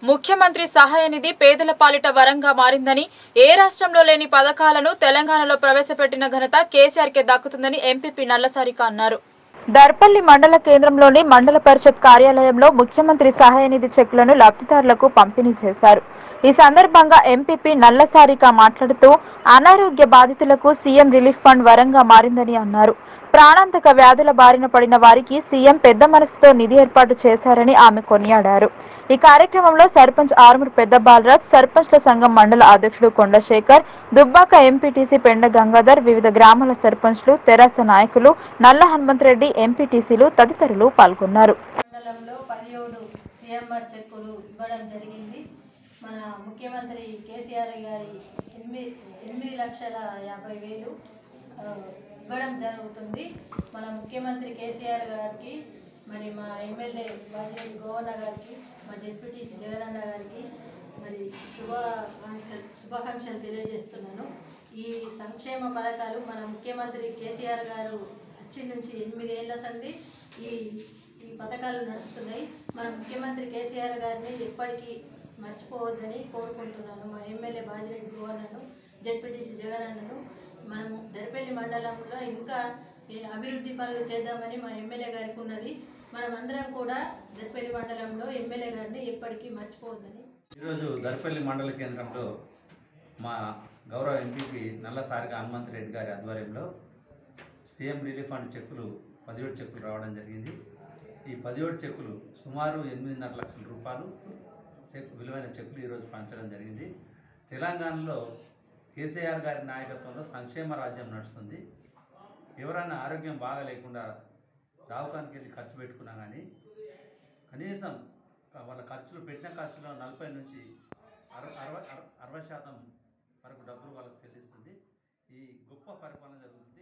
ముఖ్యమంత్రి సహాయ నిధి పేదల పాలిట వరంగా మారిందని ఏ రాష్ట్రంలో లేని పథకాలను తెలంగాణలో ప్రవేశపెట్టిన ఘనత కేసీఆర్ కే దక్కుతుందని ఎంపీపీ నల్లసారిక అన్నారు దర్పల్లి మండల కేంద్రంలోని మండల పరిషత్ కార్యాలయంలో ముఖ్యమంత్రి సహాయ నిధి చెక్కులను లబ్ధిదారులకు పంపిణీ చేశారు ఈ సందర్భంగా ఎంపీపీ నల్లసారిక మాట్లాడుతూ అనారోగ్య బాధితులకు సీఎం రిలీఫ్ ఫండ్ వరంగా మారిందని అన్నారు ప్రాణాంతక వ్యాధుల బారిన పడిన వారికి సీఎం పెద్ద మనసుతో నిధి ఏర్పాటు చేశారని ఆమె కొనియాడారు ఈ కార్యక్రమంలో సర్పంచ్ ఆర్మూర్ పెద్ద బాలరాజ్ సర్పంచ్ల సంఘం మండల అధ్యక్షుడు కొండశేఖర్ దుబ్బాక ఎంపీటీసీ పెండ గంగాధర్ వివిధ గ్రామాల సర్పంచ్లు తెరాస నాయకులు నల్ల హనుమంతరెడ్డి ఎంపీటీసీలు తదితరులు పాల్గొన్నారు మండలంలో పదిహేడు సీఎంఆర్ చెక్కులు ఇవ్వడం జరిగింది మన ముఖ్యమంత్రి కేసీఆర్ గారి ఎనిమిది ఎనిమిది లక్షల యాభై వేలు ఆ, ఇవ్వడం జరుగుతుంది మన ముఖ్యమంత్రి కేసీఆర్ గారికి మరి మా ఎమ్మెల్యే వాసిరెడ్డి గోవన్న గారికి మా జెడ్పీటీసీ జగనన్న గారికి మరి శుభాకాంక్షలు శుభాకాంక్షలు తెలియజేస్తున్నాను ఈ సంక్షేమ పథకాలు మన ముఖ్యమంత్రి కేసీఆర్ గారు వచ్చి నుంచి ఎనిమిదేళ్ల సంది ఈ ఈ పథకాలు నడుస్తున్నాయి మన ముఖ్యమంత్రి కేసీఆర్ గారిని ఎప్పటికీ మర్చిపోవద్దని కోరుకుంటున్నాను మా ఎమ్మెల్యే బాజిరెడ్డి గోవర్నను జెడ్పీటీసీ జగనన్నను మనము దరిపల్లి మండలంలో ఇంకా ఈ అభివృద్ధి పనులు చేద్దామని మా ఎమ్మెల్యే గారికి ఉన్నది మనమందరం కూడా దరిపల్లి మండలంలో ఎమ్మెల్యే గారిని ఎప్పటికీ మర్చిపోవద్దని ఈరోజు దర్పల్లి మండల కేంద్రంలో మా గౌరవ ఎంపీపీ నల్లసారిక హనుమంత్ రెడ్డి గారి ఆధ్వర్యంలో సీఎం రిలీఫ్ ఫండ్ చెక్కులు పదిహేడు చెక్కులు రావడం జరిగింది ఈ పదిహేడు చెక్కులు సుమారు ఎనిమిదిన్నర లక్షల రూపాయలు చెక్ విలువైన చెక్కులు ఈరోజు పంచడం జరిగింది తెలంగాణలో కేసీఆర్ గారి నాయకత్వంలో సంక్షేమ రాజ్యం నడుస్తుంది ఎవరైనా ఆరోగ్యం బాగా లేకుండా దావకానికి వెళ్ళి ఖర్చు పెట్టుకున్నా కానీ కనీసం వాళ్ళ ఖర్చులు పెట్టిన ఖర్చులో నలభై నుంచి అర అరవై అర- అరవై శాతం వరకు డబ్బులు వాళ్ళకి చెల్లిస్తుంది ఈ గొప్ప పరిపాలన జరుగుతుంది